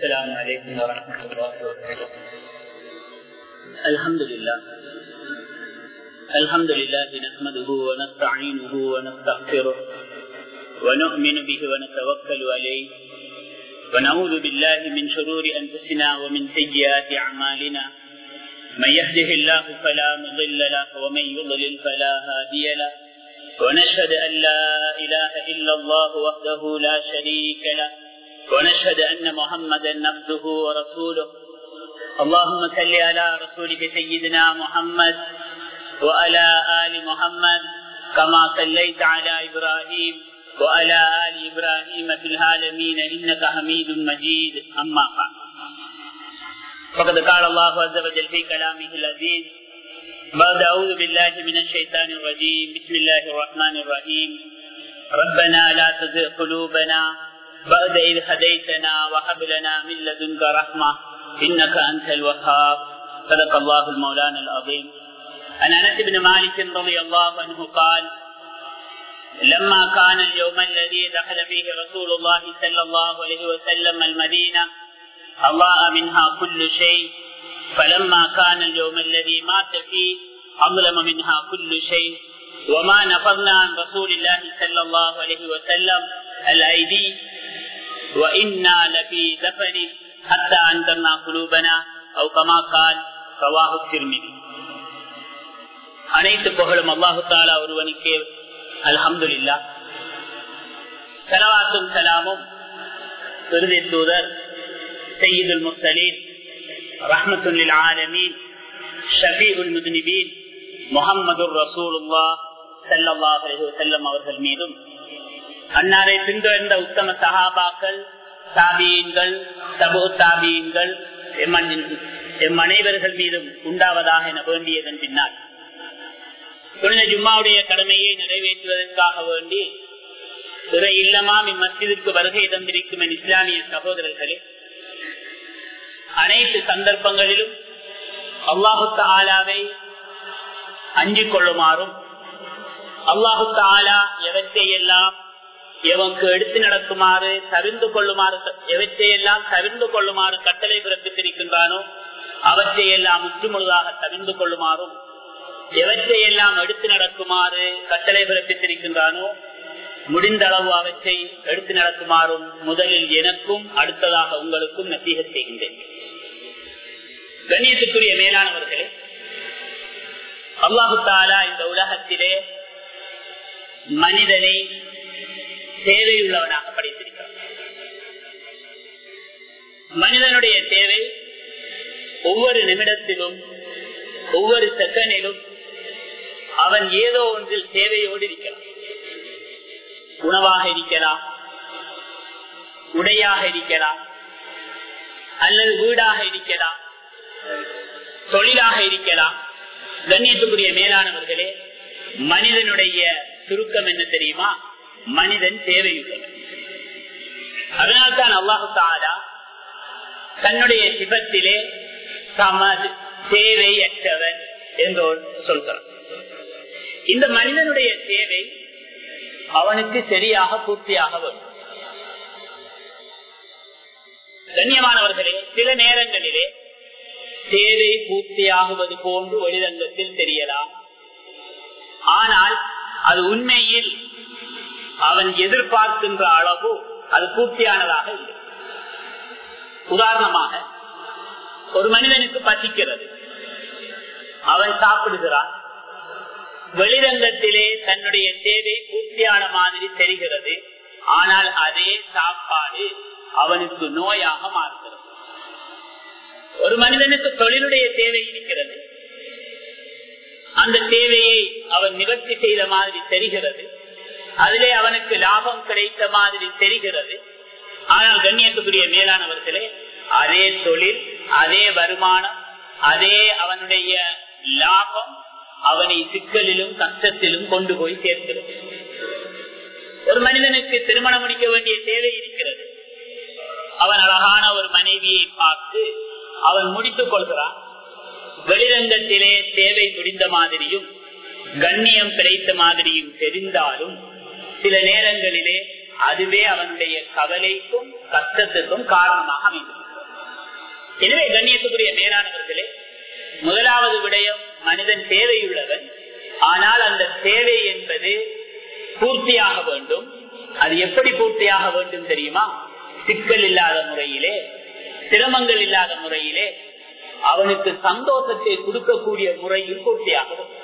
السلام عليكم ورحمة الله وبركاته الحمد لله الحمد لله نحمده ونستعينه ونستغفره ونؤمن به ونتوكل عليه ونعوذ بالله من شرور أنفسنا ومن سيئات أعمالنا من يهده الله فلا مضل له ومن يضلل فلا هادي له ونشهد أن لا إله إلا الله وحده لا شريك له ونشهد أن محمدا عبده ورسوله اللهم صل على رسولك سيدنا محمد وعلى آل محمد كما صليت على إبراهيم وعلى آل إبراهيم في العالمين إنك حميد مجيد أما بعد فقد قال الله عز وجل في كلامه العزيز بعد أعوذ بالله من الشيطان الرجيم بسم الله الرحمن الرحيم ربنا لا تزغ قلوبنا بعد إذ هديتنا وهب لنا من لدنك رحمة إنك أنت الوهاب صدق الله المولانا العظيم عن أنس بن مالك رضي الله عنه قال لما كان اليوم الذي دخل فيه رسول الله صلى الله عليه وسلم المدينة أضاء منها كل شيء فلما كان اليوم الذي مات فيه أظلم منها كل شيء وما نفضنا عن رسول الله صلى الله عليه وسلم الأيدي وإنا لفي دفن حتى أنذرنا قلوبنا أو كما قال رواه الترمذي அனைத்து புகழும் அல்லாஹு தாலா ஒருவனுக்கு அல்ஹம்து இல்லா சலவாத்தும் சலாமும் விருதி தூதர் சையீதுல் முர்சலீன் ரஹமத்துல்லில் ஆலமீன் ஷபீஉல் முதுனிபீன் முகம்மது ரசூலுல்லா சல்லாஹ் செல்லம் அவர்கள் மீதும் அன்னாரை பின்தொடர்ந்த உத்தம சகாபாக்கள் தாபியன்கள் சபு தாபியன்கள் எம் அனைவர்கள் மீதும் உண்டாவதாக என வேண்டியதன் பின்னால் புனித ஜும்மாவுடைய கடமையை நிறைவேற்றுவதற்காக வேண்டி துறை இல்லமாம் இம்மஸ்ஜிதிற்கு வருகை தந்திருக்கும் என் இஸ்லாமிய சகோதரர்களே அனைத்து சந்தர்ப்பங்களிலும் அல்லாஹு ஆலாவை அஞ்சிக் கொள்ளுமாறும் அல்லாஹு ஆலா எவற்றையெல்லாம் எவனுக்கு எடுத்து நடக்குமாறு தவிர்ந்து கொள்ளுமாறு எவற்றையெல்லாம் தவிர்ந்து கொள்ளுமாறு கட்டளை பிறப்பித்திருக்கின்றானோ அவற்றையெல்லாம் முற்றுமுழுதாக தவிர்ந்து கொள்ளுமாறும் எவற்றையெல்லாம் எடுத்து நடக்குமாறு கட்டளை பிறப்பித்திருக்கின்றானோ முடிந்த அளவு அவற்றை எடுத்து நடக்குமாறும் முதலில் எனக்கும் அடுத்ததாக உங்களுக்கும் நசீக செய்கின்றேன் கண்ணியத்துக்குரிய மேலானவர்களே அல்லாஹு தாலா இந்த உலகத்திலே மனிதனை தேவையுள்ளவனாக படைத்திருக்கிறார் மனிதனுடைய தேவை ஒவ்வொரு நிமிடத்திலும் ஒவ்வொரு செகண்டிலும் அவன் ஏதோ ஒன்றில் தேவையோடு இருக்கிறான் உணவாக இருக்கலாம் உடையாக இருக்கலாம் அல்லது வீடாக இருக்கலாம் தொழிலாக இருக்கலாம் கண்ணியத்துக்குரிய மேலானவர்களே மனிதனுடைய சுருக்கம் என்ன தெரியுமா மனிதன் தேவையுள்ளவன் அதனால்தான் அல்லாஹு தாலா தன்னுடைய சிபத்திலே சமது தேவையற்றவன் என்று சொல்கிறான் இந்த மனிதனுடைய தேவை அவனுக்கு சரியாக பூர்த்தியாக வரும் கண்ணியமானவர்களே சில நேரங்களிலே தேவை பூர்த்தியாகுவது போன்று வெளிரங்கத்தில் தெரியலாம் ஆனால் அது உண்மையில் அவன் எதிர்பார்க்கின்ற அளவு அது பூர்த்தியானதாக இல்லை உதாரணமாக ஒரு மனிதனுக்கு பசிக்கிறது அவன் சாப்பிடுகிறான் வெளிரங்கத்திலே தன்னுடைய தேவை பூர்த்தியான மாதிரி தெரிகிறது ஆனால் அதே சாப்பாடு அவனுக்கு நோயாக மாறுகிறது ஒரு மனிதனுக்கு தொழிலுடைய தேவை இருக்கிறது அந்த தேவையை அவன் நிவர்த்தி செய்த மாதிரி தெரிகிறது அதிலே அவனுக்கு லாபம் கிடைத்த மாதிரி தெரிகிறது ஆனால் கண்ணியத்துக்குரிய மேலானவர்களே அதே தொழில் அதே வருமானம் அதே அவனுடைய லாபம் அவனை சிக்கலிலும் கஷ்டத்திலும் கொண்டு போய் சேர்க்கிறது ஒரு மனிதனுக்கு திருமணம் முடிக்க வேண்டிய தேவை இருக்கிறது அவன் அழகான ஒரு மனைவியை பார்த்து அவன் முடித்துக் கொள்கிறான் வெளிரங்கத்திலே தேவை முடிந்த மாதிரியும் கண்ணியம் கிடைத்த மாதிரியும் தெரிந்தாலும் சில நேரங்களிலே அதுவே அவனுடைய கவலைக்கும் கஷ்டத்துக்கும் காரணமாக அமைந்தது எனவே கண்ணியத்துக்குரிய மேலானவர்களே முதலாவது விடயம் மனிதன் தேவையுள்ளவன் ஆனால் அந்த தேவை என்பது பூர்த்தியாக வேண்டும் அது எப்படி பூர்த்தியாக வேண்டும் தெரியுமா சிக்கல் இல்லாத முறையிலே சிரமங்கள் இல்லாத முறையிலே அவனுக்கு சந்தோஷத்தை கொடுக்கக்கூடிய முறையில் பூர்த்தியாக வேண்டும்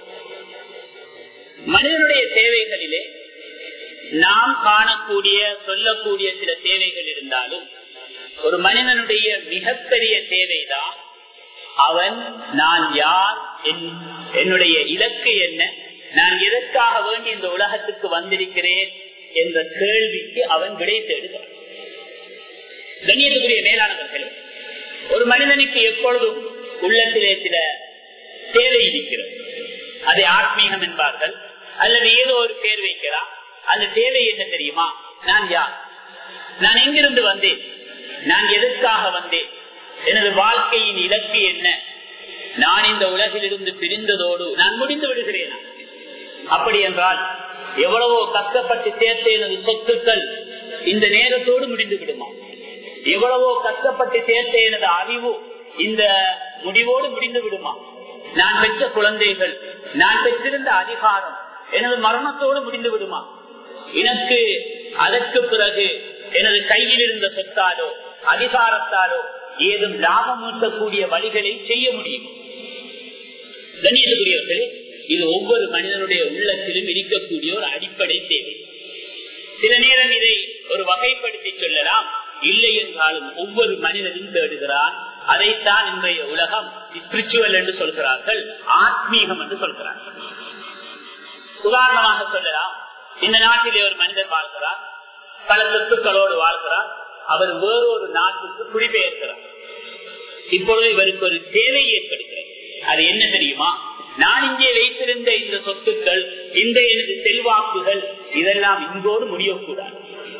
மனிதனுடைய தேவைகளிலே நாம் காணக்கூடிய சொல்லக்கூடிய சில தேவைகள் இருந்தாலும் ஒரு மனிதனுடைய மிகப்பெரிய தேவைதான் அவன் நான் யார் என்னுடைய இலக்கு என்ன நான் எதற்காக வேண்டி இந்த உலகத்துக்கு வந்திருக்கிறேன் என்ற கேள்விக்கு அவன் விடை தேடுகிறான் கண்ணியத்துக்குரிய மேலானவர்களே ஒரு மனிதனுக்கு எப்பொழுதும் உள்ளத்திலே சில தேவை இருக்கிறது அதை ஆத்மீகம் என்பார்கள் அல்லது ஏதோ ஒரு பேர் வைக்கிறார் அந்த தேவை என்ன தெரியுமா நான் யார் நான் எங்கிருந்து வந்தேன் நான் எதற்காக வந்தேன் எனது வாழ்க்கையின் இலக்கு என்ன நான் இந்த உலகிலிருந்து பிரிந்ததோடு நான் முடிந்து விடுகிறேன் அப்படி என்றால் எவ்வளவோ கஷ்டப்பட்டு சேர்த்த எனது சொத்துக்கள் இந்த நேரத்தோடு முடிந்து விடுமா எவ்வளவோ கஷ்டப்பட்டு சேர்த்த எனது அறிவு இந்த முடிவோடு முடிந்து விடுமா நான் பெற்ற குழந்தைகள் நான் பெற்றிருந்த அதிகாரம் எனது மரணத்தோடு முடிந்து விடுமா எனக்கு அதற்கு பிறகு எனது கையில் இருந்த சொத்தாலோ அதிகாரத்தாலோ ஏதும் லாபம் ஈட்டக்கூடிய வழிகளை செய்ய முடியும் கண்ணியத்துக்குரியவர்களே இது ஒவ்வொரு மனிதனுடைய உள்ளத்திலும் இருக்கக்கூடிய ஒரு அடிப்படை தேவை சில நேரம் இதை ஒரு வகைப்படுத்தி சொல்லலாம் இல்லை என்றாலும் ஒவ்வொரு மனிதனும் தேடுகிறான் அதைத்தான் இன்றைய உலகம் ஸ்பிரிச்சுவல் என்று சொல்கிறார்கள் ஆத்மீகம் என்று சொல்கிறார்கள் உதாரணமாக சொல்லலாம் இந்த நாட்டிலே ஒரு மனிதர் வாழ்கிறார் பல சொத்துக்களோடு வாழ்கிறார் அவர் வேறொரு நாட்டுக்கு குடிபெயர்க்கிறார் இப்பொழுது இவருக்கு ஒரு தேவை ஏற்படுகிறது அது என்ன தெரியுமா நான் இங்கே வைத்திருந்த இந்த சொத்துக்கள் இந்த எனது செல்வாக்குகள் இதெல்லாம் இங்கோடு முடியக்கூடாது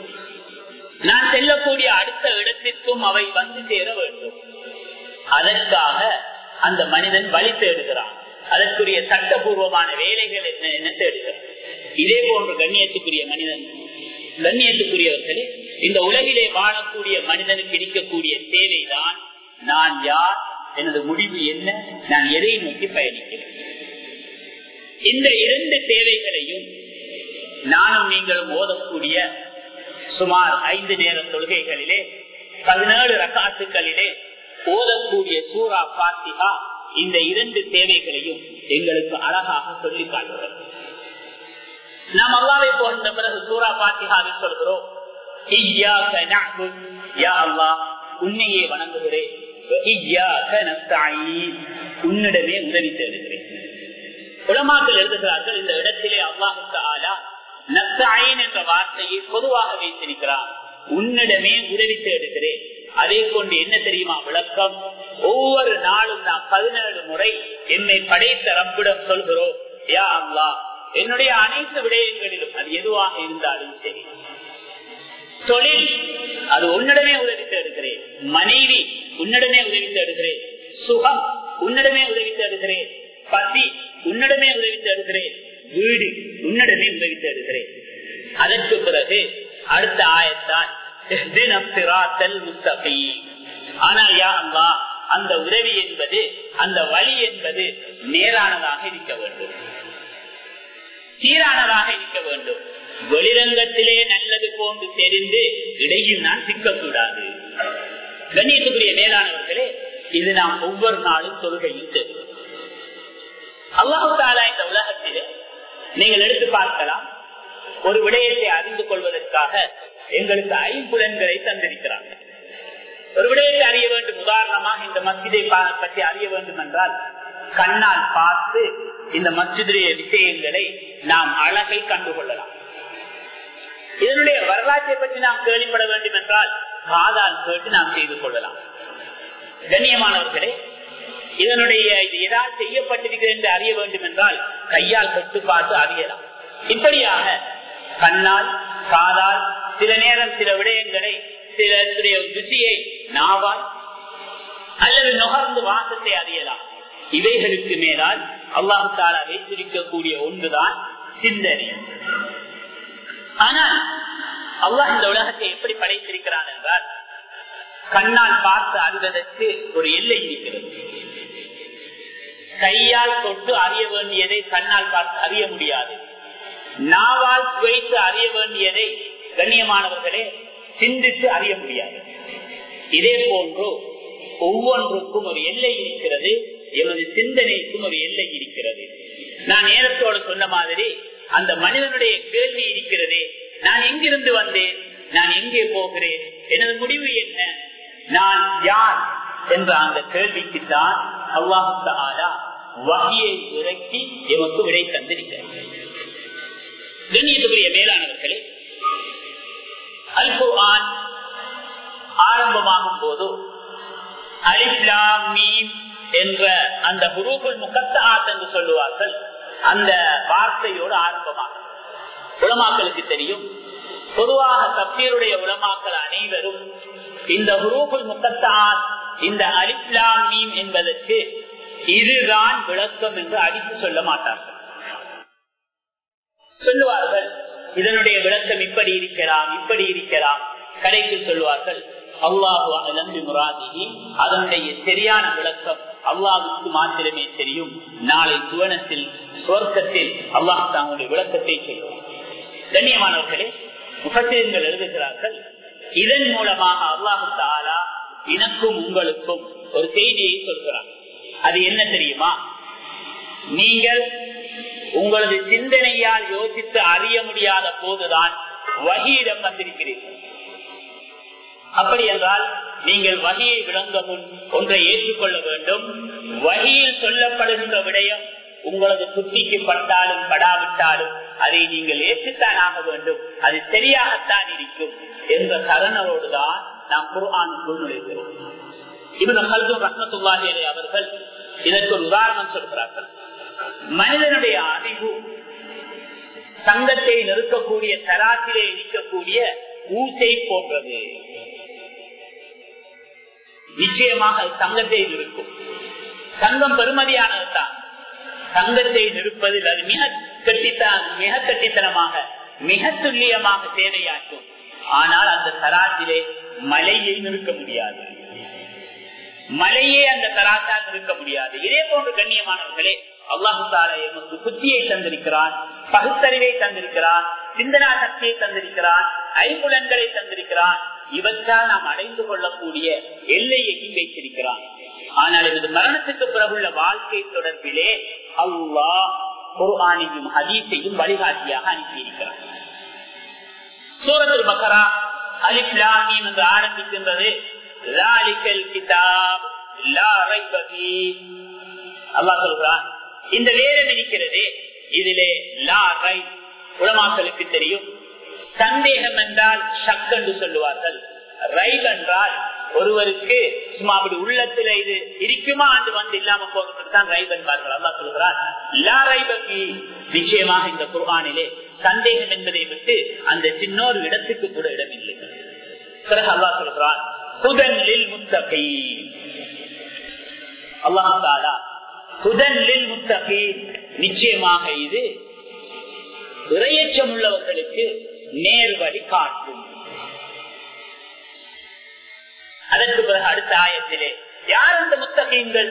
நான் செல்லக்கூடிய அடுத்த இடத்திற்கும் அவை வந்து சேர வேண்டும் அதற்காக அந்த மனிதன் வழி தேடுகிறான் அதற்குரிய சட்டபூர்வமான வேலைகள் என்ன என்ன தேடுகிறான் இதே போன்ற கண்ணியத்துக்குரிய மனிதன் கண்ணியத்துக்குரியவர்களே இந்த உலகிலே வாழக்கூடிய மனிதனுக்கு இருக்கக்கூடிய தேவைதான் நான் யார் எனது முடிவு என்ன நான் எதை நோக்கி பயணிக்கிறேன் இந்த இரண்டு தேவைகளையும் நானும் நீங்களும் ஓதக்கூடிய சுமார் ஐந்து நேர தொழுகைகளிலே பதினேழு ரக்காத்துக்களிலே ஓதக்கூடிய சூரா பாத்திகா இந்த இரண்டு தேவைகளையும் எங்களுக்கு அழகாக சொல்லி காட்டுகிறது நாம் அல்லாவை போன்ற பிறகு சூரா பாத்திகாவில் சொல்கிறோம் உன்னையே வணங்குகிறேன் உன்னிடமே உதவி தேடுகிறேன் உலமாக்கள் எழுதுகிறார்கள் இந்த இடத்திலே அல்லாஹுக்கு ஆலா நத்தாயின் என்ற வார்த்தையை பொதுவாக வைத்திருக்கிறார் உன்னிடமே உதவி தேடுகிறேன் அதே கொண்டு என்ன தெரியுமா விளக்கம் ஒவ்வொரு நாளும் நாம் பதினேழு முறை என்னை படைத்த ரப்பிடம் சொல்கிறோம் யா அல்லா என்னுடைய அனைத்து விடயங்களிலும் அது எதுவாக இருந்தாலும் சரி தொழில் அது உன்னிடமே உதவி தேடுகிறேன் மனைவி உன்னிடமே உதவி தேடுகிறேன் சுகம் உன்னிடமே உதவி தேடுகிறேன் பசி உன்னிடமே உதவி தேடுகிறேன் வீடு உன்னிடமே உதவி தேடுகிறேன் அதற்கு பிறகு அடுத்த ஆயத்தான் ஆனால் யா அல்லா அந்த உதவி என்பது அந்த வழி என்பது நேரானதாக இருக்க வேண்டும் சீரானதாக இருக்க வேண்டும் வெளிரங்கத்திலே நல்லது போன்று தெரிந்து இடையில் நான் சிக்கக்கூடாது கண்ணியத்துக்குரிய மேலானவர்களே இது நாம் ஒவ்வொரு நாளும் தொழுகையில் தெரியும் அல்லாஹாலா இந்த உலகத்திலே நீங்கள் எடுத்து பார்க்கலாம் ஒரு விடயத்தை அறிந்து கொள்வதற்காக எங்களுக்கு ஐம்புலன்களை தந்திருக்கிறார்கள் ஒரு விடயத்தை அறிய வேண்டும் உதாரணமாக இந்த மஸ்ஜிதை பற்றி அறிய வேண்டும் என்றால் கண்ணால் பார்த்து இந்த மஸ்ஜிதுடைய விஷயங்களை நாம் அழகை கண்டுகொள்ளலாம் இதனுடைய வரலாற்றை பற்றி நாம் கேள்விப்பட வேண்டும் என்றால் காதால் கேட்டு நாம் செய்து கொள்ளலாம் கண்ணியமானவர்களே இதனுடைய இது ஏதாவது செய்யப்பட்டிருக்கிறது என்று அறிய வேண்டும் என்றால் கையால் கட்டு பார்த்து அறியலாம் இப்படியாக கண்ணால் காதால் சில நேரம் சில விடயங்களை சில ருசியை நாவால் அல்லது நுகர்ந்து வாசத்தை அறியலாம் இவைகளுக்கு மேலால் அல்லாஹு தாலா வைத்திருக்கக்கூடிய ஒன்றுதான் சிந்தனை ஆனால் அல்லாஹ் இந்த உலகத்தை எப்படி படைத்திருக்கிறான் என்றால் கண்ணால் பார்த்து அறிவதற்கு ஒரு எல்லை இருக்கிறது கையால் தொட்டு அறிய வேண்டியதை கண்ணால் பார்த்து அறிய முடியாது நாவால் சுவைத்து அறிய வேண்டியதை கண்ணியமானவர்களே சிந்தித்து அறிய முடியாது இதே போன்று ஒவ்வொன்றுக்கும் ஒரு எல்லை இருக்கிறது எமது சிந்தனைக்கும் ஒரு எல்லை இருக்கிறது நான் நேரத்தோடு சொன்ன மாதிரி அந்த மனிதனுடைய கேள்வி இருக்கிறது நான் எங்கிருந்து வந்தேன் நான் எங்கே போகிறேன் எனது முடிவு என்ன நான் யார் என்ற அந்த கேள்விக்குத்தான் அல்லாஹாலா வகையை இறக்கி எமக்கு விடை தந்திருக்கிறார் கண்ணியத்துக்குரிய மேலானவர்களே அல் குர்ஆன் ஆரம்பமாகும் போது அலிப்லாம் என்ற அந்த குரூபுல் முகத்தாத் என்று சொல்லுவார்கள் அந்த வார்த்தையோடு ஆரம்பமாகும் உலமாக்களுக்கு தெரியும் பொதுவாக தப்சீருடைய உலமாக்கள் அனைவரும் இந்த குரூபுல் முகத்தாத் இந்த அலிப்லாம் மீம் என்பதற்கு இதுதான் விளக்கம் என்று அடித்து சொல்ல மாட்டார்கள் சொல்லுவார்கள் இதனுடைய விளக்கம் இப்படி இருக்கலாம் இப்படி இருக்கலாம் கடைக்கு சொல்லுவார்கள் அல்லாஹு அலம்பி முராதிகி அதனுடைய சரியான விளக்கம் அல்லாஹுக்கு மாத்திரமே தெரியும் நாளை சுவனத்தில் சுவர்க்கத்தில் அல்லாஹ் தங்களுடைய விளக்கத்தை செய்யும் கண்ணியமானவர்களே முகத்திரங்கள் எழுதுகிறார்கள் இதன் மூலமாக அல்லாஹு தாலா எனக்கும் உங்களுக்கும் ஒரு செய்தியை சொல்கிறார் அது என்ன தெரியுமா நீங்கள் உங்களது சிந்தனையால் யோசித்து அறிய முடியாத போதுதான் வகியிடம் வந்திருக்கிறீர்கள் அப்படி என்றால் நீங்கள் வகையை விளங்க முன் ஒன்றை ஏற்றுக்கொள்ள வேண்டும் வகையில் சொல்லப்படுகின்ற விடயம் உங்களது புத்திக்கு பட்டாலும் படாவிட்டாலும் அதை நீங்கள் ஏற்றுத்தான் ஆக வேண்டும் அது சரியாகத்தான் இருக்கும் என்ற கரணரோடுதான் நாம் குர்ஆனுக்குள் நுழைகிறோம் இவன் ஹல்தும் ரஹமத்துல்லாஹி அவர்கள் இதற்கு ஒரு உதாரணம் சொல்கிறார்கள் மனிதனுடைய அறிவு சங்கத்தை நெருக்கக்கூடிய தராத்திலே இருக்கக்கூடிய ஊசை போன்றது நிச்சயமாக சங்கத்தை நிற்கும் சங்கம் பெருமதியானதுதான் சங்கத்தை நிற்பதில் அது மிக கட்டித்தான் மிக கட்டித்தனமாக மிக துல்லியமாக சேவையாற்றும் ஆனால் அந்த தராத்திலே மலையை நிற்க முடியாது மலையே அந்த தராத்தால் நிற்க முடியாது இதே போன்று கண்ணியமானவர்களே அல்லாஹால எமக்கு புத்தியை தந்திருக்கிறான் பகுத்தறிவை தந்திருக்கிறான் சிந்தனா சக்தியை தந்திருக்கிறான் ஐம்புலன்களை தந்திருக்கிறான் இவற்றால் நாம் அடைந்து கொள்ளக்கூடிய எல்லையையும் வைத்திருக்கிறான் ஆனால் எனது மரணத்துக்கு பிறகுள்ள வாழ்க்கை தொடர்பிலே அல்லாஹ் குர்ஆனையும் ஹதீஸையும் வழிகாட்டியாக அனுப்பியிருக்கிறார் சூரத்துல் பக்கரா அலிப்லாமீம் என்று ஆரம்பிக்கின்றது அல்லாஹ் சொல்கிறான் இந்த வேதம் இருக்கிறது இதிலே லா ரை உலமாக்களுக்கு தெரியும் சந்தேகம் என்றால் ஷக் என்று சொல்லுவார்கள் ரைப் என்றால் ஒருவருக்கு சும்மா அப்படி உள்ளத்துல இது இருக்குமா என்று வந்து இல்லாம போகிறதுக்கு தான் ரைப் என்பார்கள் அல்லா சொல்கிறார் லா ரைபி நிச்சயமாக இந்த குர்ஆனிலே சந்தேகம் என்பதை விட்டு அந்த சின்னொரு இடத்துக்கு கூட இடமில்லை பிறகு அல்லா சொல்கிறான் புதன்லில் முத்தகை அல்லாஹாலா புதன்லில் முத்தகை நிச்சயமாக இது இறையச்சம் உள்ளவர்களுக்கு நேர் வழி காட்டும் அதற்கு பிறகு அடுத்த ஆயத்திலே யார் அந்த முத்தகீன்கள்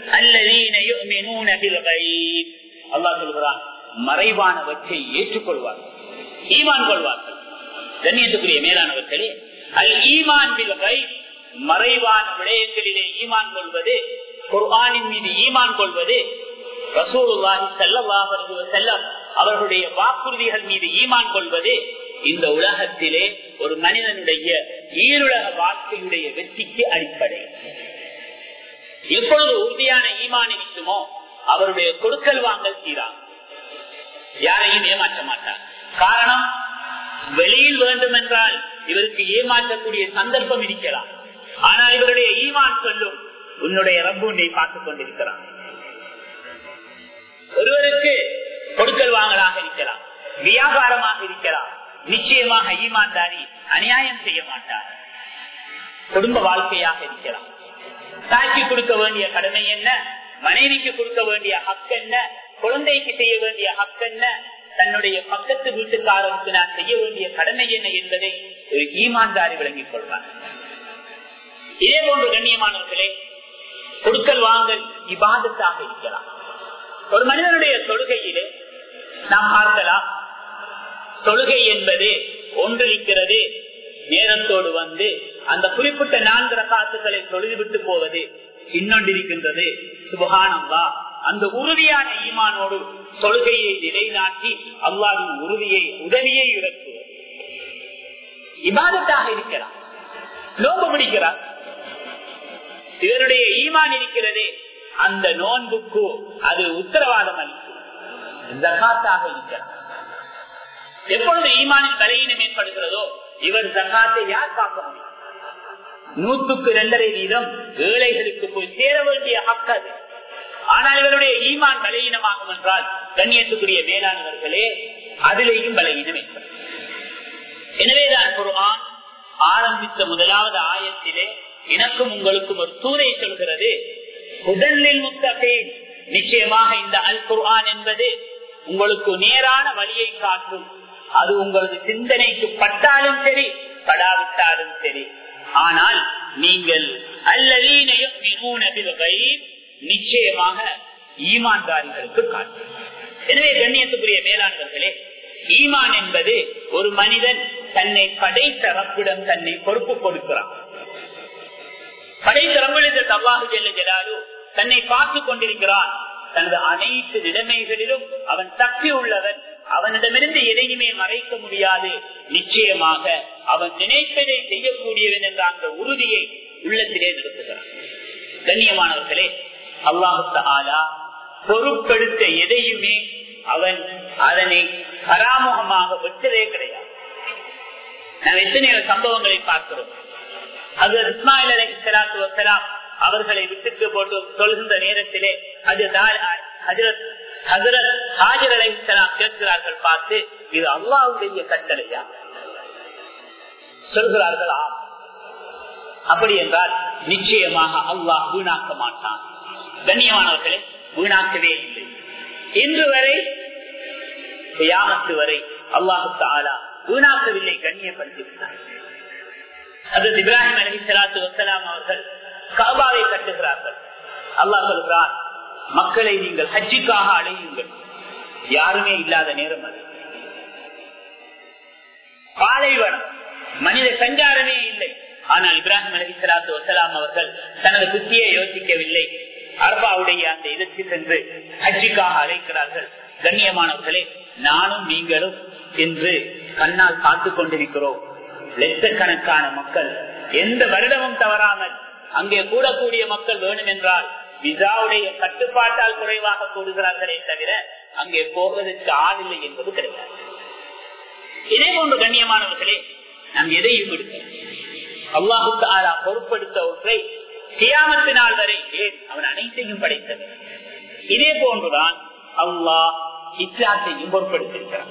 அல்லா சொல்கிறான் மறைவானவற்றை ஏற்றுக்கொள்வார்கள் ஈமான் கொள்வார்கள் கண்ணியத்துக்குரிய மேலானவர்களே அல் ஈமான் மறைவான விடயங்களிலே ஈமான் கொள்வது குர்ஆனின் மீது ஈமான் கொள்வது ரசூலுல்லாஹி ஸல்லல்லாஹு அலைஹி வஸல்லம் அவர்களுடைய வாக்குறுதிகள் மீது ஈமான் கொள்வது இந்த உலகத்திலே ஒரு மனிதனுடைய ஈருலக வாழ்க்கையுடைய வெற்றிக்கு அடிப்படை எப்பொழுது உறுதியான ஈமான் இருக்குமோ அவருடைய கொடுக்கல் வாங்கல் தீரா யாரையும் ஏமாற்ற மாட்டார் காரணம் வெளியில் வேண்டும் என்றால் இவருக்கு ஏமாற்றக்கூடிய சந்தர்ப்பம் இருக்கலாம் ஆனால் இவருடைய ஈமான் சொல்லும் உன்னுடைய ரப்பு உன்னை பார்த்துக் கொண்டிருக்கிறான் ஒருவருக்கு கொடுக்கல் வாங்கலாக இருக்கலாம் வியாபாரமாக இருக்கலாம் நிச்சயமாக ஈமான்தாரி அநியாயம் செய்ய மாட்டார் குடும்ப வாழ்க்கையாக இருக்கலாம் தாய்க்கு கொடுக்க வேண்டிய கடமை என்ன மனைவிக்கு கொடுக்க வேண்டிய ஹக் என்ன குழந்தைக்கு செய்ய வேண்டிய ஹக் என்ன தன்னுடைய பக்கத்து வீட்டுக்காரருக்கு நான் செய்ய வேண்டிய கடமை என்ன என்பதை ஒரு ஈமான்தாரி விளங்கிக் கொள்வார் இதே போன்று கண்ணியமானவர்களே கொடுக்கல் வாங்கல் இபாதத்தாக இருக்கலாம் ஒரு மனிதனுடைய தொழுகையிலே நாம் பார்க்கலாம் தொழுகை என்பது ஒன்றிருக்கிறது நேரத்தோடு வந்து அந்த குறிப்பிட்ட நான்கு ரகாத்துக்களை தொழுதுவிட்டு போவது இன்னொன்றிருக்கின்றது சுபகானந்தா அந்த உறுதியான ஈமானோடு தொழுகையை நிலைநாட்டி அல்லாவின் உறுதியை உதவியை இறக்குவது இபாதத்தாக இருக்கிறார் நோம்பு பிடிக்கிறார் இவருடைய ஈமான் இருக்கிறது அந்த நோன்புக்கு அது உத்தரவாதம் அளிக்கும் ஜகாத்தாக இருக்கிறார் எப்பொழுது ஈமானின் பலையினம் ஏற்படுகிறதோ இவர் ஜகாத்தை யார் பார்க்க முடியும் நூற்றுக்கு இரண்டரை வீதம் ஏழைகளுக்கு போய் சேர வேண்டிய ஹக்கது ஆனால் இவருடைய ஈமான் பலகீனமாகும் என்றால் கண்ணியத்துக்குரிய மேலானவர்களே அதிலேயும் பலகீனம் ஏற்படும் எனவேதான் குருஆன் ஆரம்பித்த முதலாவது ஆயத்திலே எனக்கும் உங்களுக்கும் ஒரு தூரை சொல்கிறது முதலில் முத்தகேன் நிச்சயமாக இந்த அல் குர்ஆன் என்பது உங்களுக்கு நேரான வழியை காட்டும் அது உங்களது சிந்தனைக்கு பட்டாலும் சரி படாவிட்டாலும் சரி ஆனால் நீங்கள் அல்லதீன நிச்சயமாக ஈமான்தாரிகளுக்கு காட்டும் எனவே கண்ணியத்துக்குரிய மேலானவர்களே ஈமான் என்பது ஒரு மனிதன் தன்னை படைத்த ரப்பிடம் தன்னை பொறுப்பு கொடுக்கிறான் படைத்த ரப்பிடத்தில் தவாகு செல்ல ஜெலாலு தன்னை பார்த்து கொண்டிருக்கிறான் தனது அனைத்து நிலைமைகளிலும் அவன் சக்தி உள்ளவன் அவனிடமிருந்து எதையுமே மறைக்க முடியாது நிச்சயமாக அவன் நினைப்பதை செய்யக்கூடியவன் என்ற அந்த உறுதியை உள்ளத்திலே நிறுத்துகிறான் கண்ணியமானவர்களே அல்லாஹு ஆலா பொறுப்பெடுத்த எதையுமே அவன் அதனை பராமுகமாக விட்டதே கிடையாது நாம் எத்தனையோ சம்பவங்களை பார்க்கிறோம் அது இஸ்மாயில் அலை சலாத்து வசலாம் அவர்களை விட்டுக்கு போட்டு சொல்கின்ற நேரத்திலே அது ஹாஜர் அலை கேட்கிறார்கள் பார்த்து இது அல்லாவுடைய கட்டளையா சொல்கிறார்கள் ஆம் அப்படி என்றால் நிச்சயமாக அல்லாஹ் வீணாக்க மாட்டான் கண்ணியமானவர்களே வீணாக்கவே இல்லை இன்று வரை யாமத்து வரை அல்லாஹு தாலா வீணாக்கவில்லை கண்ணியப்படுத்திவிட்டார் அது இப்ராஹிம் அலி சலாத்து வசலாம் அவர்கள் கபாவை கட்டுகிறார்கள் அல்லாஹ் சொல்கிறார் மக்களை நீங்கள் ஹஜ்ஜிக்காக அழையுங்கள் யாருமே இல்லாத நேரம் அது பாலைவனம் மனித சஞ்சாரமே இல்லை ஆனால் இப்ராஹிம் அலி சலாத்து வசலாம் அவர்கள் தனது புத்தியை யோசிக்கவில்லை அரபாவுடைய அந்த இதற்கு சென்று ஹஜ்ஜிக்காக அழைக்கிறார்கள் கண்ணியமானவர்களே நானும் நீங்களும் என்று கண்ணால் பார்த்து கொண்டிருக்கிறோம் லட்சக்கணக்கான மக்கள் எந்த வருடமும் தவறாமல் அங்கே கூடக்கூடிய மக்கள் வேணும் என்றால் விசாவுடைய கட்டுப்பாட்டால் குறைவாக கூடுகிறார்களே தவிர அங்கே போவதற்கு ஆள் இல்லை என்பது கிடையாது இதே போன்று கண்ணியமானவர்களே நாம் எதையும் எடுக்கலாம் அல்லாஹுக்கு ஆளா பொறுப்படுத்த ஒன்றை கியாமத்து நாள் வரை ஏன் அவன் அனைத்தையும் படைத்தவன் இதே போன்றுதான் அல்லாஹ் இஸ்லாத்தையும் பொறுப்படுத்திருக்கிறான்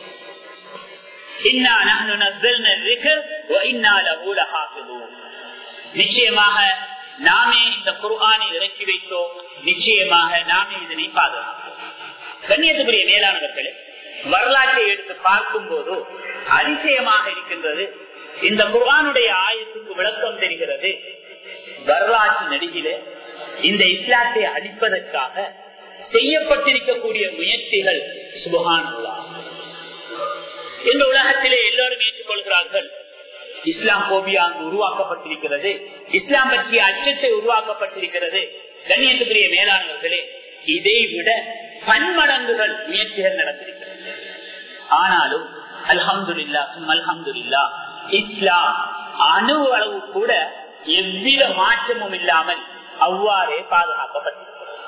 நிச்சயமாக நாமே இந்த குர்ஆனை இறக்கி வைத்தோம் நிச்சயமாக நாமே இதனை பாதுகாப்போம் கண்ணியத்துக்குரிய மேலானவர்களே வரலாற்றை எடுத்து பார்க்கும் போது அதிசயமாக இருக்கின்றது இந்த குர்ஆனுடைய ஆயத்துக்கு விளக்கம் தெரிகிறது வரலாற்று நடிகிலே இந்த இஸ்லாத்தை அழிப்பதற்காக செய்யப்பட்டிருக்கக்கூடிய முயற்சிகள் சுபகானுள்ளா இந்த உலகத்திலே எல்லோரும் ஏற்றுக்கொள்கிறார்கள் இஸ்லாம் கோபியா அங்கு உருவாக்கப்பட்டிருக்கிறது இஸ்லாம் பற்றிய அச்சத்தை உருவாக்கப்பட்டிருக்கிறது கண்ணியத்துக்குரிய மேலானவர்களே இதை விட பன்மடங்குகள் முயற்சிகள் நடந்திருக்கிறது ஆனாலும் அல்ஹம்துல்லா அல்ஹம்துல்லா இஸ்லாம் அணு அளவு கூட எவ்வித மாற்றமும் இல்லாமல் அவ்வாறே பாதுகாக்கப்பட்டிருக்கிறது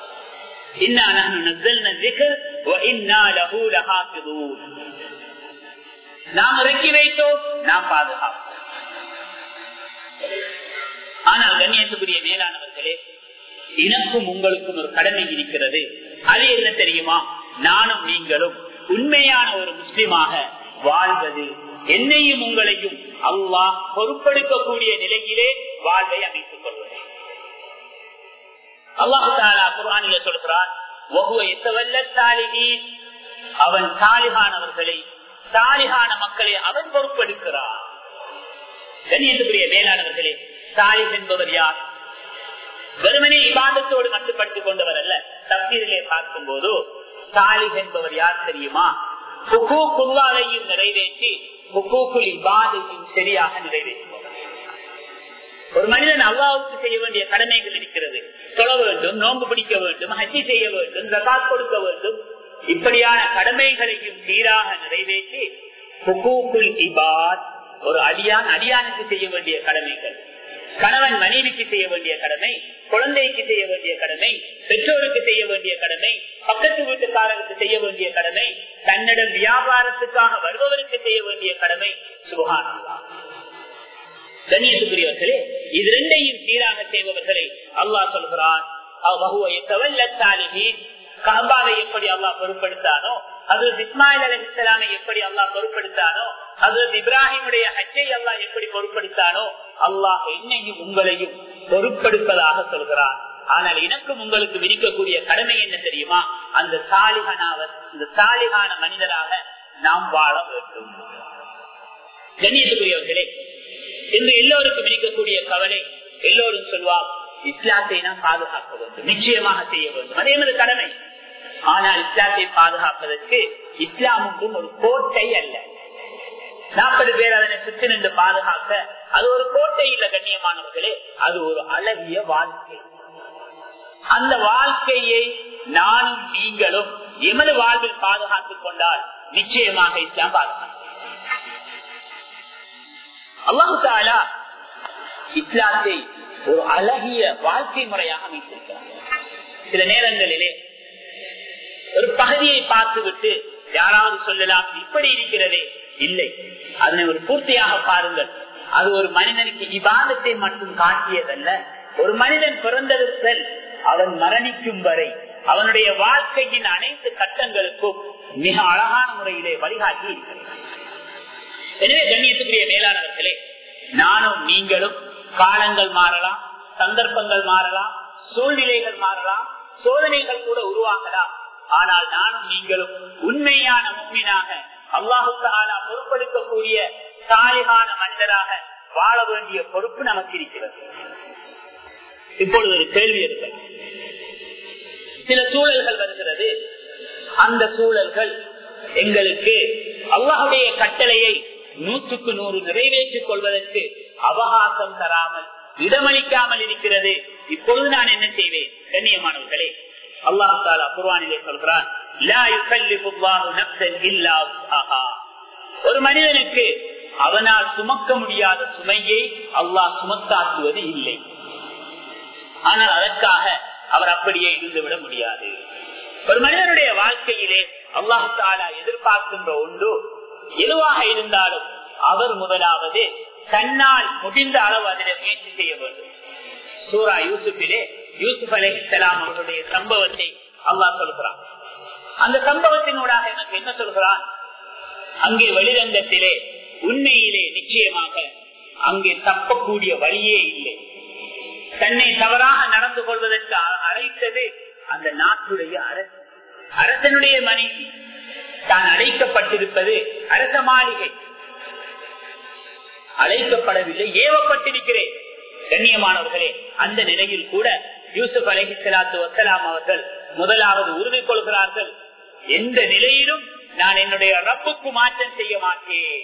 நாம் இறக்கி வைத்தோம் நாம் பாதுகாப்போம் ஆனால் கண்ணியத்துக்குரிய மேலானவர்களே எனக்கும் உங்களுக்கும் ஒரு கடமை இருக்கிறது அது என்ன தெரியுமா நானும் நீங்களும் உண்மையான ஒரு முஸ்லிமாக வாழ்வது என்னையும் உங்களையும் அல்லாஹ் பொறுப்பெடுக்கக்கூடிய நிலையிலே வாழ்வை அமைத்துக் கொள்வது அல்லாஹு தாலா குர்ஆனில சொல்கிறான் அவன் சாலிகானவர்களை சாலிகான மக்களை அவன் பொறுப்பெடுக்கிறான் கண்ணியத்துக்குரிய மேலானவர்களே சாலிஹ் என்பவர் யார் வெறுமனே இபாதத்தோடு மட்டுப்படுத்திக் கொண்டவர் அல்ல தப்சீரிலே பார்க்கும் போது சாலிஹ் என்பவர் யார் தெரியுமா ஹுகூக்குள்ளாலையும் நிறைவேற்றி ஹுகூக்குள் இபாதையும் சரியாக நிறைவேற்றுபவர் ஒரு மனிதன் அல்லாவுக்கு செய்ய வேண்டிய கடமைகள் இருக்கிறது சொல்ல வேண்டும் நோன்பு பிடிக்க வேண்டும் ஹஜ்ஜி செய்ய வேண்டும் ஜகாத் கொடுக்க வேண்டும் இப்படியான கடமைகளையும் சீராக நிறைவேற்றி ஹுகூக்குல் இபாத் ஒரு அடியான் அடியானுக்கு செய்ய வேண்டிய கடமைகள் கணவன் மனைவிக்கு செய்ய வேண்டிய கடமை குழந்தைக்கு செய்ய வேண்டிய கடமை பெற்றோருக்கு செய்ய வேண்டிய கடமை பக்கத்து வீட்டுக்காரருக்கு செய்ய வேண்டிய கடமை தன்னிடம் வியாபாரத்துக்காக வருபவருக்கு செய்ய வேண்டிய கடமை சுகானந்தா கண்ணியத்துக்குரியவர்களே இது ரெண்டையும் சீராக செய்பவர்களை அல்லாஹ் சொல்கிறான் கபாவை எப்படி அல்லாஹ் பொருட்படுத்தானோ அது இஸ்மாயில் அலி இஸ்லாமை எப்படி அல்லாஹ் பொருட்படுத்தானோ அது இப்ராஹிமுடைய ஹஜ்ஜை அல்லாஹ் எப்படி பொருட்படுத்தானோ அல்லாஹ் என்னையும் உங்களையும் பொருட்படுப்பதாக சொல்கிறான் ஆனால் எனக்கும் உங்களுக்கு விதிக்கக்கூடிய கடமை என்ன தெரியுமா அந்த சாலிகனாவர் இந்த சாலிகான மனிதராக நாம் வாழ வேண்டும் கண்ணியத்துக்குரியவர்களே இன்று எல்லோருக்கும் இருக்கக்கூடிய கவலை எல்லோரும் சொல்வார் இஸ்லாத்தை நாம் பாதுகாக்க வேண்டும் நிச்சயமாக செய்ய வேண்டும் அதே மாதிரி கடமை ஆனால் இஸ்லாத்தை பாதுகாப்பதற்கு இஸ்லாமுக்கும் ஒரு கோட்டை அல்ல நாற்பது பேர் அதனை சுற்றி நின்று பாதுகாக்க அது ஒரு கோட்டை இல்ல கண்ணியமானவர்களே அது ஒரு அழகிய வாழ்க்கை அந்த வாழ்க்கையை நானும் நீங்களும் எமது வாழ்வில் பாதுகாத்துக் கொண்டால் நிச்சயமாக இஸ்லாம் பாதுகாக்கும் அல்லாஹு தாலா இஸ்லாத்தை ஒரு அழகிய வாழ்க்கை முறையாக அமைத்திருக்கிறார் சில நேரங்களிலே ஒரு பகுதியை பார்த்துவிட்டு யாராவது சொல்லலாம் இப்படி இருக்கிறதே இல்லை அதனை ஒரு பூர்த்தியாக பாருங்கள் அது ஒரு மனிதனுக்கு இபாதத்தை மட்டும் காட்டியதல்ல ஒரு மனிதன் பிறந்தது அவன் மரணிக்கும் வரை அவனுடைய வாழ்க்கையின் அனைத்து கட்டங்களுக்கும் மிக அழகான முறையிலே வழிகாட்டி இருக்கிறார் எனவே கண்ணியத்துக்குரிய மேலானவர்களே நானும் நீங்களும் காலங்கள் மாறலாம் சந்தர்ப்பங்கள் மாறலாம் சூழ்நிலைகள் மாறலாம் சோதனைகள் கூட உருவாகலாம் ஆனால் நானும் நீங்களும் உண்மையான உண்மையாக அல்லாஹு தாலா பொறுப்படுத்தக்கூடிய சாலிகான மனிதராக வாழ வேண்டிய பொறுப்பு நமக்கு இருக்கிறது இப்பொழுது ஒரு கேள்வி இருக்கு சில சூழல்கள் வருகிறது அந்த சூழல்கள் எங்களுக்கு அல்லாஹுடைய கட்டளையை நூற்றுக்கு நூறு நிறைவேற்றிக் கொள்வதற்கு அவகாசம் தராமல் இடமளிக்காமல் இருக்கிறது இப்பொழுது நான் என்ன செய்வேன் கண்ணியமானவர்களே அல்லாஹு தாலா குர்வானிலே சொல்கிறான் ஒரு மனிதனுக்கு அவனால் சுமக்க முடியாத சுமையை அல்லாஹ் சுமத்தாக்குவது இல்லை ஆனால் அதற்காக அவர் அப்படியே இருந்துவிட முடியாது ஒரு மனிதனுடைய வாழ்க்கையிலே அல்லாஹு தாலா எதிர்பார்க்கின்ற ஒன்று எதுவாக இருந்தாலும் அவர் முதலாவது தன்னால் முடிந்த அளவு அதில் முயற்சி செய்ய வேண்டும் சூரா யூசுஃபிலே யூசுப் அலி இஸ்லாம் அவர்களுடைய சம்பவத்தை அல்லாஹ் சொல்கிறான் அந்த சம்பவத்தினூடாக எனக்கு என்ன சொல்கிறான் அங்கே வெளிரங்கத்திலே உண்மையிலே நிச்சயமாக அங்கே தப்பக்கூடிய வழியே இல்லை தன்னை தவறாக நடந்து கொள்வதற்கு அழைத்தது அந்த நாட்டுடைய அரசு அரசனுடைய மனைவி தான் அழைக்கப்பட்டிருப்பது அரச மாளிகை அழைக்கப்படவில்லை ஏவப்பட்டிருக்கிறேன் கண்ணியமானவர்களே அந்த நிலையில் கூட யூசுப் அலஹி சலாத்து வசலாம் அவர்கள் முதலாவது உறுதி கொள்கிறார்கள் எந்த நிலையிலும் நான் என்னுடைய ரப்புக்கு மாற்றம் செய்ய மாட்டேன்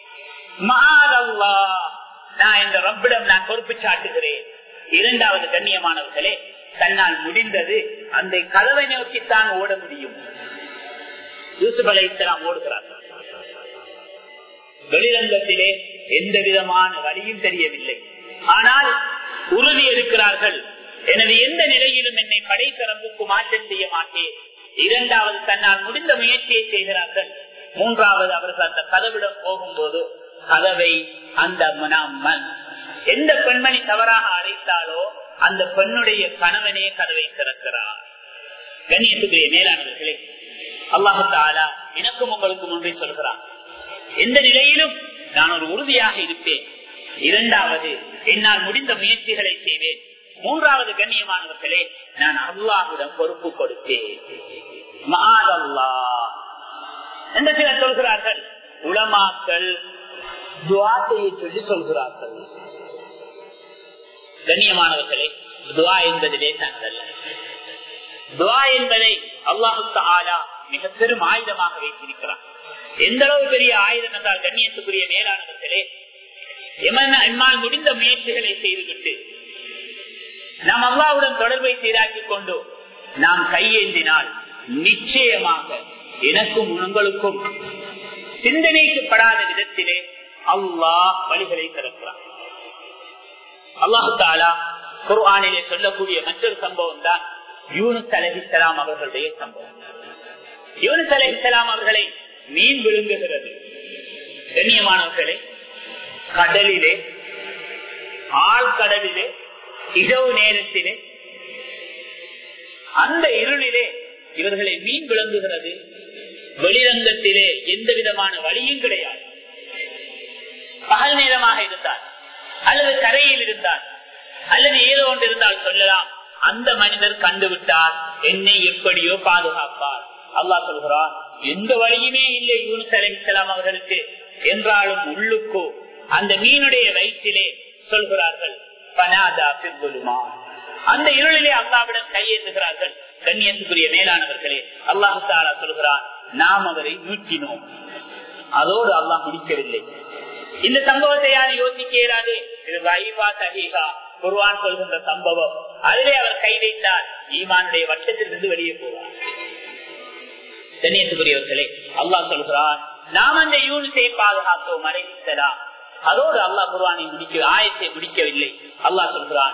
நான் இந்த ரப்பிடம் நான் பொறுப்பு சாட்டுகிறேன் இரண்டாவது கண்ணியமானவர்களே தன்னால் முடிந்தது அந்த கதவை நோக்கித்தான் ஓட முடியும் யூசுப் அலை இஸ்லாம் ஓடுகிறார்கள் வெளிரங்கத்திலே எந்த விதமான வழியும் தெரியவில்லை ஆனால் உறுதி இருக்கிறார்கள் எனது எந்த நிலையிலும் என்னை படைத்தரம்புக்கு மாற்றம் செய்ய மாட்டேன் இரண்டாவது தன்னால் முடிந்த முயற்சியை செய்கிறார்கள் மூன்றாவது அவர்கள் அந்த கதவிடம் போகும்போது கதவை அந்த எந்த பெண்மணி தவறாக அழைத்தாலோ அந்த பெண்ணுடைய கணவனே கதவை திறக்கிறார் கண்ணியத்துக்குரிய மேலானவர்களே அல்லாஹு தாலா எனக்கும் உங்களுக்கு முன்பே சொல்கிறான் எந்த நிலையிலும் நான் ஒரு உறுதியாக இருப்பேன் இரண்டாவது என்னால் முடிந்த முயற்சிகளை செய்வேன் மூன்றாவது கண்ணியமானவர்களே நான் அல்லாஹுடன் பொறுப்பு கொடுத்தேன் மாதல்லா என்று சிலர் சொல்கிறார்கள் உளமாக்கல் துவாத்தையை சொல்லி சொல்கிறார்கள் கண்ணியமானவர்களே துவா என்பதிலே தந்தல்ல துவா என்பதை அல்லாஹு ஆலா மிக பெரும் ஆயுதமாக வைத்திருக்கிறார் எந்த அளவு பெரிய ஆயுதம் என்றால் கண்ணியத்துக்குரிய மேலானவர்களே எம்மால் முடிந்த முயற்சிகளை செய்துவிட்டு நாம் அல்லாவுடன் தொடர்பை சீராக்கிக் கொண்டு நாம் கையேந்தினால் நிச்சயமாக எனக்கும் உங்களுக்கும் சிந்தனைக்குப்படாத விதத்திலே அல்லாஹ் வழிகளை திறக்கிறார் அல்லாஹு தாலா குர்ஆனிலே சொல்லக்கூடிய மற்றொரு சம்பவம் தான் யூனுஸ் அலஹிசலாம் அவர்களுடைய சம்பவம் யூனுஸ் அலஹிசலாம் அவர்களை மீன் விழுங்குகிறது கண்ணியமானவர்களே கடலிலே ஆழ்கடலிலே இரவு நேரத்திலே அந்த இருளிலே இவர்களை மீன் விளங்குகிறது வெளிரங்கத்திலே எந்த விதமான வழியும் கிடையாது பகல் நேரமாக இருந்தார் அல்லது கரையில் இருந்தார் அல்லது ஏதோ ஒன்று இருந்தால் சொல்லலாம் அந்த மனிதர் கண்டுவிட்டார் என்னை எப்படியோ பாதுகாப்பார் அல்லாஹ் சொல்கிறார் எந்த வழியுமே இல்லை யூனிஸ் அலிசலாம் அவர்களுக்கு என்றாலும் உள்ளுக்கோ அந்த மீனுடைய வயிற்றிலே சொல்கிறார்கள் பனாதா பின்புலுமா அந்த இருளிலே அல்லாவிடம் கையேந்துகிறார்கள் கண்ணியத்துக்குரிய மேலானவர்களே அல்லாஹு தாலா சொல்கிறான் நாம் அவரை மீட்டினோம் அதோடு அல்லாஹ் முடிக்கவில்லை இந்த சம்பவத்தை யாரும் யோசிக்க இயலாது இது வைவா சஹீகா குர்வான் சொல்கின்ற சம்பவம் அதிலே அவர் கை வைத்தார் ஈமானுடைய வட்டத்திலிருந்து வெளியே போவார் கண்ணியத்துக்குரியவர்களே அல்லாஹ் சொல்கிறான் நாம் அந்த யூனிசை பாதுகாத்தோம் மறைத்தலாம் அதோடு அல்லாஹ் குர்வானை முடிக்க ஆயத்தை முடிக்கவில்லை அல்லாஹ் சொல்கிறான்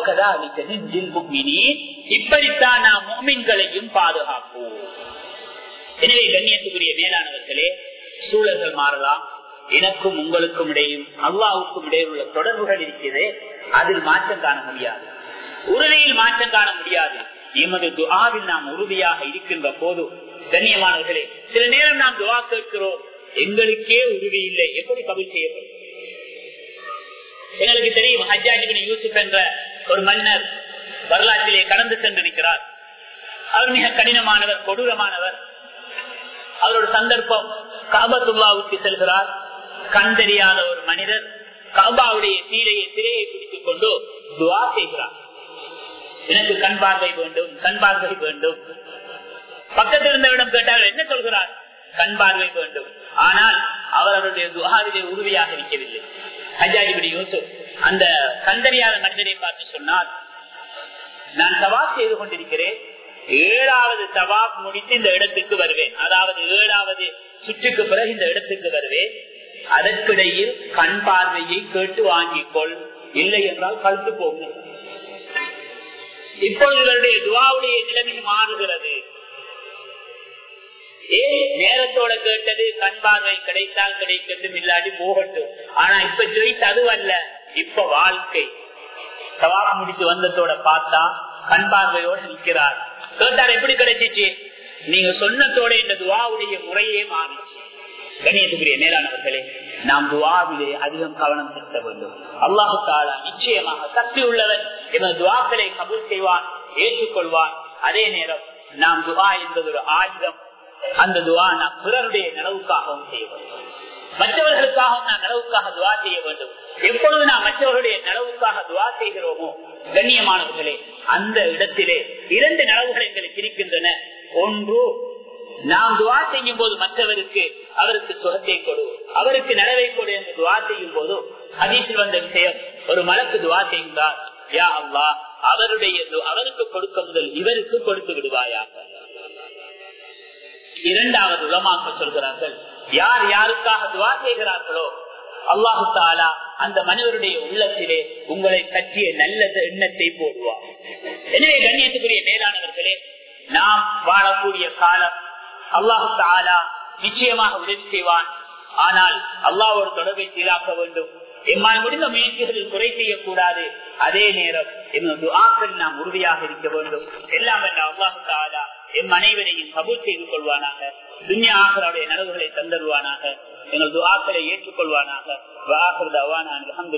இப்படித்தான் நாம் மோமின்களையும் பாதுகாப்போம் எனவே கண்ணியத்துக்குரிய மேலானவர்களே சூழல்கள் மாறலாம் எனக்கும் உங்களுக்கும் இடையும் அல்லாவுக்கும் இடையே உள்ள தொடர்புகள் இருக்கிறது அதில் மாற்றம் காண முடியாது உறுதியில் மாற்றம் காண முடியாது எமது துவாவில் நாம் உறுதியாக இருக்கின்ற போது கண்ணியமானவர்களே சில நேரம் நாம் துவா கேட்கிறோம் எங்களுக்கே உறுதி இல்லை எப்படி கபில் செய்யப்படும் எங்களுக்கு தெரியும் ஹஜ்ஜாஜிபின் யூசுப் என்ற ஒரு மன்னர் வரலாற்றிலே கடந்து சென்றிருக்கிறார் அவர் மிக கடினமானவர் கொடூரமானவர் அவரோட சந்தர்ப்பம் காபத்துல்லாவுக்கு செல்கிறார் கண் தெரியாத ஒரு மனிதர் காபாவுடைய சீரையை சிறையை பிடித்துக் கொண்டு துவா செய்கிறார் எனக்கு கண் பார்வை வேண்டும் கண் பார்வை வேண்டும் பக்கத்தில் இருந்தவிடம் கேட்டால் என்ன சொல்கிறார் கண் பார்வை வேண்டும் ஆனால் அவர் அவருடைய துவாவிலே உறுதியாக இருக்கவில்லை ஹஜாஜிபடி யூசுப் அந்த கண்டறியாத மனிதரை பார்த்து சொன்னார் நான் தவாப் செய்து கொண்டிருக்கிறேன் ஏழாவது தவாப் முடித்து இந்த இடத்துக்கு வருவேன் அதாவது ஏழாவது சுற்றுக்கு பிறகு இந்த இடத்துக்கு வருவேன் அதற்கிடையில் கண் பார்வையை கேட்டு வாங்கிக்கொள் இல்லை என்றால் கழுத்து போகும் இப்பொழுது இவருடைய துவாவுடைய நிலைமை மாறுகிறது ஏன் நேரத்தோட கேட்டது கண் பார்வை கிடைத்தால் கிடைக்கட்டும் இல்லாட்டி போகட்டும் ஆனா இப்ப ஜொய்ஸ் அதுவல்ல இப்ப வாழ்க்கை சவாப் முடித்து வந்ததோட பார்த்தா கண் பார்வையோட நிற்கிறார் கேட்டார் எப்படி கிடைச்சிச்சு நீங்க சொன்னதோட இந்த துவாவுடைய முறையே மாறிச்சு கணியத்துக்குரிய மேலானவர்களே நாம் துவாவிலே அதிகம் கவனம் செலுத்த வேண்டும் அல்லாஹு தாலா நிச்சயமாக சக்தி உள்ளவன் எனது துவாக்களை கபூல் செய்வான் ஏற்றுக்கொள்வான் அதே நேரம் நாம் துவா என்பது ஒரு ஆயுதம் அந்த துவா நாம் பிறருடைய நனவுக்காகவும் செய்ய வேண்டும் மற்றவர்களுக்காகவும் நாம் நனவுக்காக துவா செய்ய வேண்டும் எப்பொழுது நாம் மற்றவர்களுடைய நனவுக்காக துவா செய்கிறோமோ கண்ணியமானவர்களே அந்த இடத்திலே இரண்டு நனவுகள் எங்களுக்கு இருக்கின்றன ஒன்று நாம் துவா செய்யும் போது மற்றவருக்கு அவருக்கு சுகத்தை கொடு அவருக்கு நனவை கொடு என்று துவா செய்யும் போது அதில் வந்த விஷயம் ஒரு மலக்கு துவா செய்கிறார் யா அல்லா அவருடைய அவருக்கு கொடுக்க முதல் இவருக்கு கொடுத்து விடுவாயாக இரண்டாவது உலமாக்க சொல்கிறார்கள் யார் யாருக்காக துவா செய்கிறார்களோ அல்லாஹு தாலா அந்த மனிதருடைய உள்ளத்திலே உங்களை பற்றிய நல்ல எண்ணத்தை போடுவார் எனவே கண்ணியத்துக்குரிய மேலானவர்களே நாம் வாழக்கூடிய காலம் அல்லாஹு தாலா நிச்சயமாக உதவி செய்வான் ஆனால் அல்லாஹ் ஒரு தொடர்பை சீராக்க வேண்டும் எம்மால் முடிந்த முயற்சிகளில் குறை செய்யக்கூடாது அதே நேரம் எமது ஆக்கள் நாம் உறுதியாக இருக்க வேண்டும் எல்லாம் என்ற அல்லாஹு தாலா எம் அனைவரையும் கபூல் செய்து கொள்வானாக துன்யா ஆகருடைய நலவுகளை தந்தருவானாக எங்களது ஆக்களை ஏற்றுக்கொள்வானாக